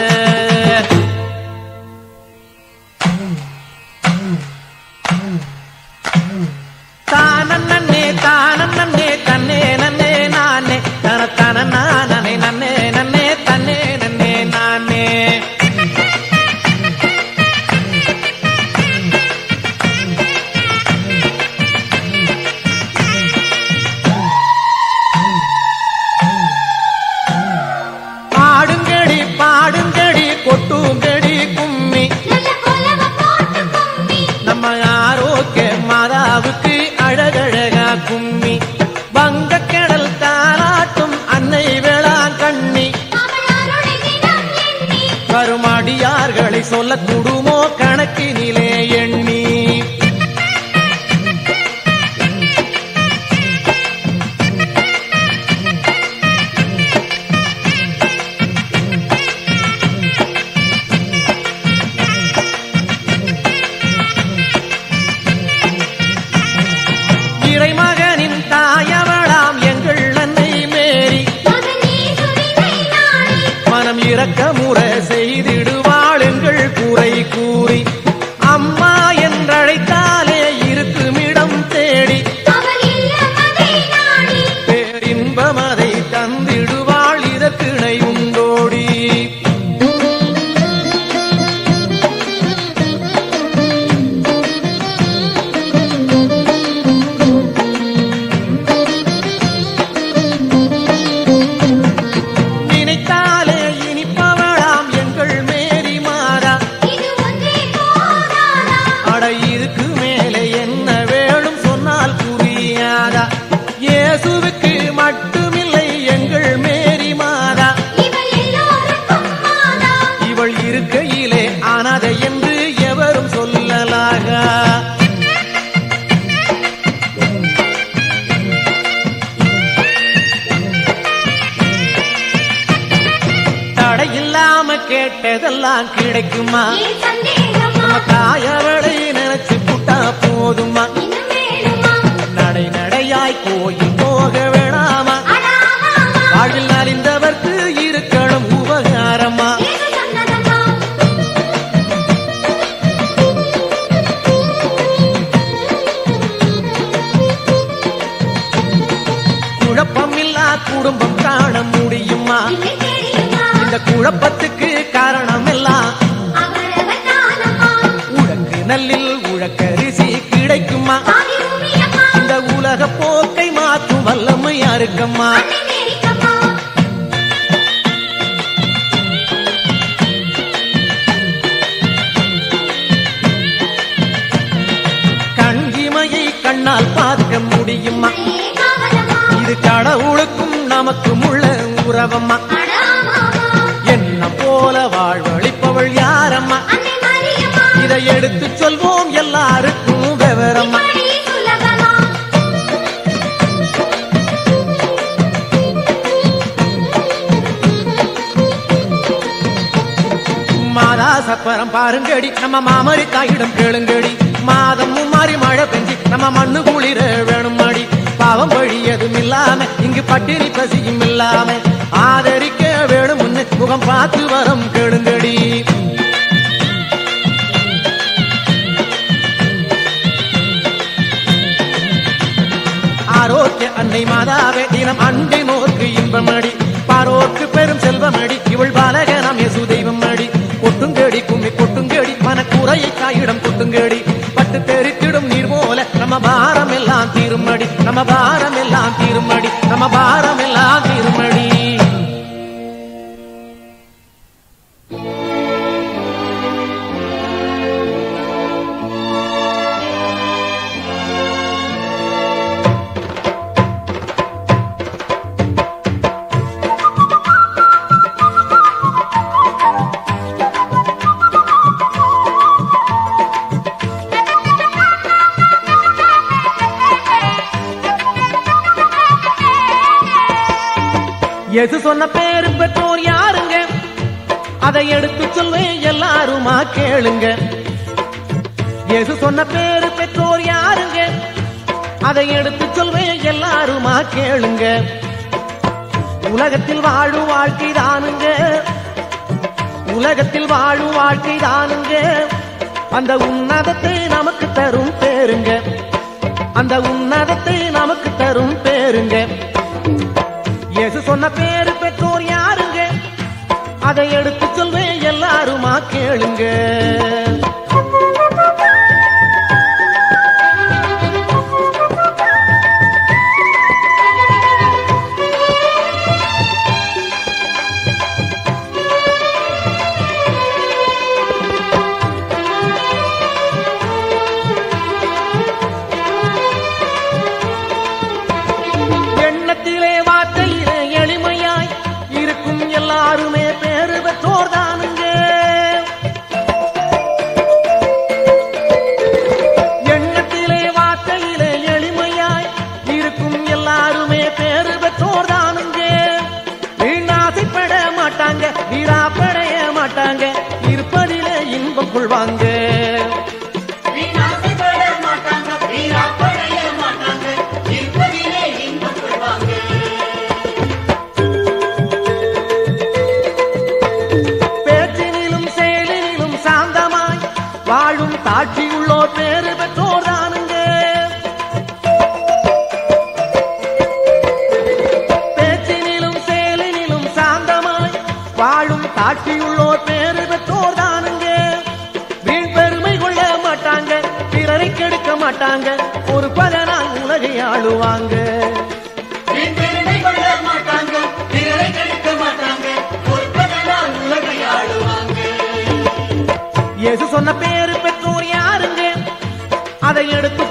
Speaker 3: தானே தானே தன்னே நன்னே நானே தன தன நானே நன்னே நன்னே தன்னே நன்னே நானே ஆடுங்கடி பாடு சொல்லக்கூடுமோ கணக்கினிலே எண்ணி இறைமகனின் தாயவளாம் எங்கள் அன்னை மேரி
Speaker 2: மகனே சுவினை நாடி
Speaker 3: மனம் இறக்கமுற செய்திடுவாள் எங்கள் குறை கூறி அம்மா என்றழைத்தாலே இருக்குமிடம் தேடி
Speaker 2: அவள் இல்லமதை நாடி
Speaker 3: பேரின்பம் அதை தந்திடுவாள் இதற்கிணை உண்டோடி நினைத்தாலே இனிப்பவளாம் எங்கள் மேரி மாதா
Speaker 2: இது ஒன்றே போதாதா
Speaker 3: அட இதுக்கு மேலே என்ன வேணும் சொன்னால் புரியாதா இயேசுவுக்கு மட்டுமில்லை எங்கள் மேரி மாதா
Speaker 2: இவள் எல்லோருக்கும் மாதா
Speaker 3: இவள் இருக்கையிலே அனாதை என்று எவரும் சொல்லலாகா தடையில்லாம கேட்டதெல்லாம் கிடைக்குமா
Speaker 2: ஏன் சந்தேகமா
Speaker 3: நம்ம தாயவளை நினைச்சு புட்டா போதுமா
Speaker 2: இன்னும் வேணுமா
Speaker 3: நடை நடையாய் கோயில் போக வேணாமா
Speaker 2: அடாமாமா
Speaker 3: வாழ்வில் நலிந்தவர்க்கு இருக்கணும் உபகாரமா
Speaker 2: ஏது சொன்னதம்மா
Speaker 3: குழப்பமில்லா குடும்பம் காண முடியுமா
Speaker 2: இல்லை தெரியுமா
Speaker 3: இந்த குழப்பத்துக்கு காரணம் எல்லாம்
Speaker 2: அவரவர் தானம்மா
Speaker 3: உழக்கு நல்லில் உழக்கரிசி கிடைக்குமா
Speaker 2: தாய் பூமியம்மா
Speaker 3: இந்த உலக போக்கை மாற்றும் வல்லமை யாருக்கம்மா
Speaker 2: அன்னை மேரிக்கம்மா
Speaker 3: கண்கிமையை கண்ணால் பார்க்க முடியுமா
Speaker 2: ஏ காவலம்மா
Speaker 3: இது கடவுளுக்கும் நமக்கும் உள்ள உறவம்மா
Speaker 2: அடாமாமா
Speaker 3: என்ன போல வாழ்வழிப்பவள் யாரம்மா
Speaker 2: அன்னை மரியம்மா
Speaker 3: இதை எடுத்து சொல்வோம் எல்லாருக்கும் விவரம்மா
Speaker 2: இப்படி சுலபமா
Speaker 3: மாதா சப்பரம் பாருங்கடி நம்ம மாமரி தாயிடம் கேளுங்கடி மாதம் மாறி மழை பெஞ்சி நம்ம மண்ணு குளிர வேணும் அடி பாவம் வழி எதுவும் இல்லாம இங்கு பட்டினி பசியும் இல்லாம ஆதரிக்க வேணும்னு முகம் பார்த்து வரம் கேளுங்கடி ஆரோக்கிய அன்னை மாதாவே தினம் அண்டை நோக்கு இன்பமடி பாரோக்கு பெரும் செல்வமடி இவள் பாலகனம் எசு தெய்வம் அடி கொட்டுங்கடி கும்மி கொட்டுங்கடி மனக்குறையை காயிடம் கொட்டுங்கடி பட்டு தெரித்திடும் நீர் போல நம்ம பாரம் எல்லாம் தீருமடி நம்ம பாரம் எல்லாம் தீருமடி நம்ம பாரம் எல்லாம் தீருமடி எது சொன்ன பேரு பெற்றோர் யாருங்க அதை எடுத்து சொல்வேன் எல்லாருமா கேளுங்க எது சொன்ன பேரு பெற்றோர் யாருங்க அதை எடுத்து சொல்வேன் எல்லாருமா கேளுங்க உலகத்தில் வாழும் வாழ்க்கை தானுங்க உலகத்தில் வாழும் வாழ்க்கை தானுங்க அந்த உன்னதத்தை நமக்கு தரும் பேருங்க அந்த உன்னதத்தை நமக்கு தரும் பேருங்க இயேசு சொன்ன பேரு பெற்றோர் யாருங்க அதை எடுத்து சொல்வேன் எல்லாருமா கேளுங்க எண்ணத்திலே வார்த்தையிலே எளிமையாய் இருக்கும் எல்லாருமே பேரு பெற்றோர் தானுங்க கொள்வாங்க
Speaker 6: வீணாசைப்பட மாட்டாங்க வீராப்படைய மாட்டாங்க இருப்பதிலே இன்பம் கொள்வாங்க
Speaker 3: பேச்சினிலும் செயலினிலும் சாந்தமாய் வாழும் தாட்சியுள்ளோர் பேரு பெற்றோர் தானுங்க பேச்சினிலும் செயலினிலும் சாந்தமாய் வாழும் தாட்சியுள்ளோர் பேரு பெற்றோர் தானுங்க வீண் பெருமை கொள்ள மாட்டாங்க பிறரை கெடுக்க மாட்டாங்க ஒரு பதனால் உலகை ஆளுவாங்க
Speaker 6: வீண் பெருமை கொள்ள மாட்டாங்க பிறரை கெடுக்க மாட்டாங்க பொறுப்பதனால் உலகை ஆளுவாங்க
Speaker 3: இயேசு சொன்ன பேரு பெற்றோர் யாருங்க அதை எடுத்து